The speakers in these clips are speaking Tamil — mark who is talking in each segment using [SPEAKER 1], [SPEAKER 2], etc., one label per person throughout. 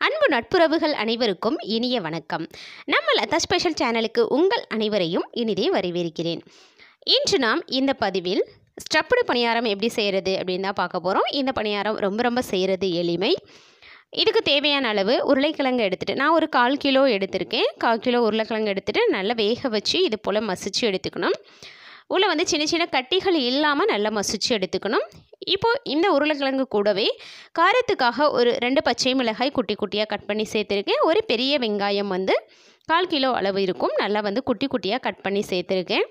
[SPEAKER 1] அன்பு நட்புறவுகள் அனைவருக்கும் இனிய வணக்கம் நம்ம லதா ஸ்பெஷல் சேனலுக்கு உங்கள் அனைவரையும் இனிதே வரவேற்கிறேன் இன்று நாம் இந்த பதிவில் ஸ்டப்புடு பணியாரம் எப்படி செய்கிறது அப்படின்னு தான் பார்க்க போகிறோம் இந்த பணியாரம் ரொம்ப ரொம்ப செய்கிறது எளிமை இதுக்கு தேவையான அளவு உருளைக்கிழங்கு எடுத்துகிட்டு நான் ஒரு கால் கிலோ எடுத்திருக்கேன் கால் கிலோ உருளைக்கிழங்கு எடுத்துகிட்டு நல்லா வேக வச்சு இது போல் மசிச்சு எடுத்துக்கணும் உள்ள வந்து சின்ன சின்ன கட்டிகள் இல்லாமல் நல்லா மசிச்சு எடுத்துக்கணும் இப்போது இந்த உருளைக்கிழங்கு கூடவே காரத்துக்காக ஒரு ரெண்டு பச்சை மிளகாய் குட்டி குட்டியாக கட் பண்ணி சேர்த்துருக்கேன் ஒரு பெரிய வெங்காயம் வந்து கால் கிலோ அளவு இருக்கும் நல்லா வந்து குட்டி குட்டியாக கட் பண்ணி சேர்த்துருக்கேன்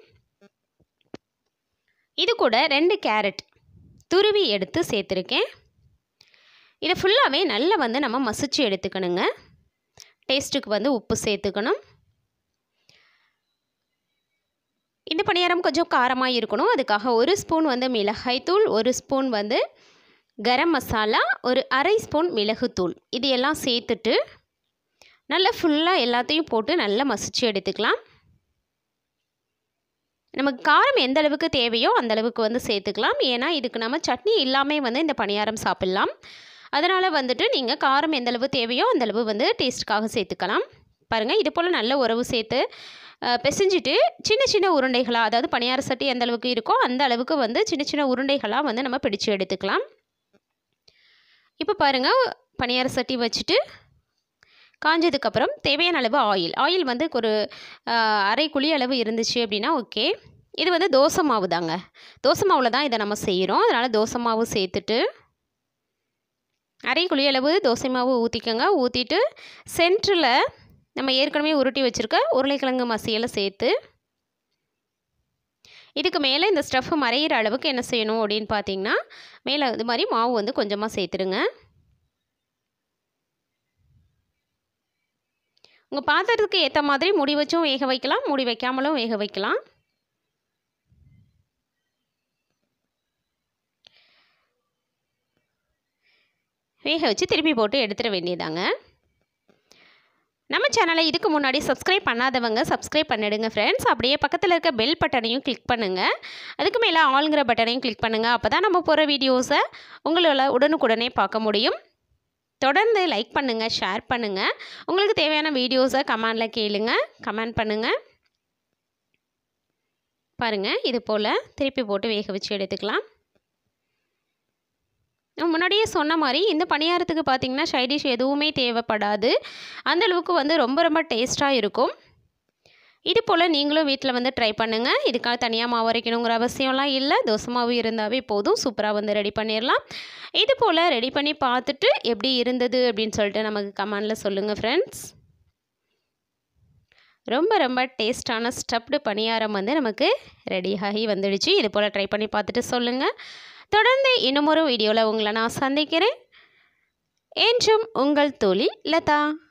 [SPEAKER 1] இது கூட ரெண்டு கேரட் துருவி எடுத்து சேர்த்துருக்கேன் இதை ஃபுல்லாகவே நல்லா வந்து நம்ம மசிச்சு எடுத்துக்கணுங்க டேஸ்ட்டுக்கு வந்து உப்பு சேர்த்துக்கணும் இந்த பணியாரம் கொஞ்சம் காரமாக இருக்கணும் அதுக்காக ஒரு ஸ்பூன் வந்து மிளகாய்த்தூள் ஒரு ஸ்பூன் வந்து கரம் மசாலா ஒரு அரை ஸ்பூன் மிளகுத்தூள் இது எல்லாம் சேர்த்துட்டு நல்லா ஃபுல்லாக எல்லாத்தையும் போட்டு நல்லா மசிச்சு எடுத்துக்கலாம் நமக்கு காரம் எந்த அளவுக்கு தேவையோ அந்த அளவுக்கு வந்து சேர்த்துக்கலாம் ஏன்னா இதுக்கு நம்ம சட்னி இல்லாமல் வந்து இந்த பணியாரம் சாப்பிட்லாம் அதனால் வந்துட்டு நீங்கள் காரம் எந்த அளவு தேவையோ அந்த அளவு வந்து டேஸ்ட்டுக்காக சேர்த்துக்கலாம் பாருங்கள் இது போல் நல்ல உறவு சேர்த்து பிசைஞ்சிட்டு சின்ன சின்ன உருண்டைகளாக அதாவது பணியார சட்டி எந்த அளவுக்கு இருக்கோ அந்த அளவுக்கு வந்து சின்ன சின்ன உருண்டைகளாக வந்து நம்ம பிடிச்சு எடுத்துக்கலாம் இப்போ பாருங்கள் பணியார சட்டி வச்சுட்டு காஞ்சதுக்கப்புறம் தேவையான அளவு ஆயில் ஆயில் வந்து ஒரு அரை குழி அளவு இருந்துச்சு அப்படின்னா ஓகே இது வந்து தோசை மாவு தாங்க தோசை மாவில் தான் இதை நம்ம செய்கிறோம் அதனால் தோசை மாவு சேர்த்துட்டு அரை குழி அளவு தோசை மாவு ஊற்றிக்கோங்க ஊற்றிட்டு சென்டரில் நம்ம ஏற்கனவே உருட்டி வச்சுருக்க உருளைக்கிழங்கு மசியலை சேர்த்து இதுக்கு மேலே இந்த ஸ்டஃப் மறையிற அளவுக்கு என்ன செய்யணும் அப்படின்னு பார்த்தீங்கன்னா மேலே இது மாதிரி மாவு வந்து கொஞ்சமாக சேர்த்துருங்க உங்கள் பாத்திரத்துக்கு ஏற்ற மாதிரி முடி வச்சும் வேக வைக்கலாம் முடி வைக்காமலும் வேக வைக்கலாம் வேக வச்சு திருப்பி போட்டு எடுத்துட வேண்டியதாங்க நம்ம சேனலை இதுக்கு முன்னாடி சப்ஸ்கிரைப் பண்ணாதவங்க சப்ஸ்கிரைப் பண்ணிடுங்க ஃப்ரெண்ட்ஸ் அப்படியே பக்கத்தில் இருக்க பெல் பட்டனையும் கிளிக் பண்ணுங்கள் அதுக்கு மேலே ஆளுங்கிற பட்டனையும் கிளிக் பண்ணுங்கள் அப்போ தான் நம்ம போகிற வீடியோஸை உங்களால் உடனுக்குடனே பார்க்க முடியும் தொடர்ந்து லைக் பண்ணுங்கள் ஷேர் பண்ணுங்கள் உங்களுக்கு தேவையான வீடியோஸை கமெண்டில் கேளுங்க கமெண்ட் பண்ணுங்கள் பாருங்கள் இது போல் திருப்பி போட்டு வேக வச்சு எடுத்துக்கலாம் முன்னாடியே சொன்ன மாதிரி இந்த பணியாரத்துக்கு பார்த்திங்கன்னா சைடிஷ் எதுவுமே தேவைப்படாது அந்தளவுக்கு வந்து ரொம்ப ரொம்ப டேஸ்ட்டாக இருக்கும் இது போல் நீங்களும் வீட்டில் வந்து ட்ரை பண்ணுங்கள் இதுக்காக தனியாக மாவு அரைக்கணுங்கிற அவசியம்லாம் இல்லை தோசை மாவு இருந்தாவே போதும் சூப்பராக வந்து ரெடி பண்ணிடலாம் இது போல் ரெடி பண்ணி பார்த்துட்டு எப்படி இருந்தது அப்படின்னு சொல்லிட்டு நமக்கு கமெண்டில் சொல்லுங்கள் ஃப்ரெண்ட்ஸ் ரொம்ப ரொம்ப டேஸ்டான ஸ்டப்டு பணியாரம் வந்து நமக்கு ரெடியாகி வந்துடுச்சு இது போல் ட்ரை பண்ணி பார்த்துட்டு சொல்லுங்கள் தொடர்ந்து இன்னும் ஒரு வீடியோவில் உங்களை நான் சந்திக்கிறேன் என்றும் உங்கள் தோழி லதா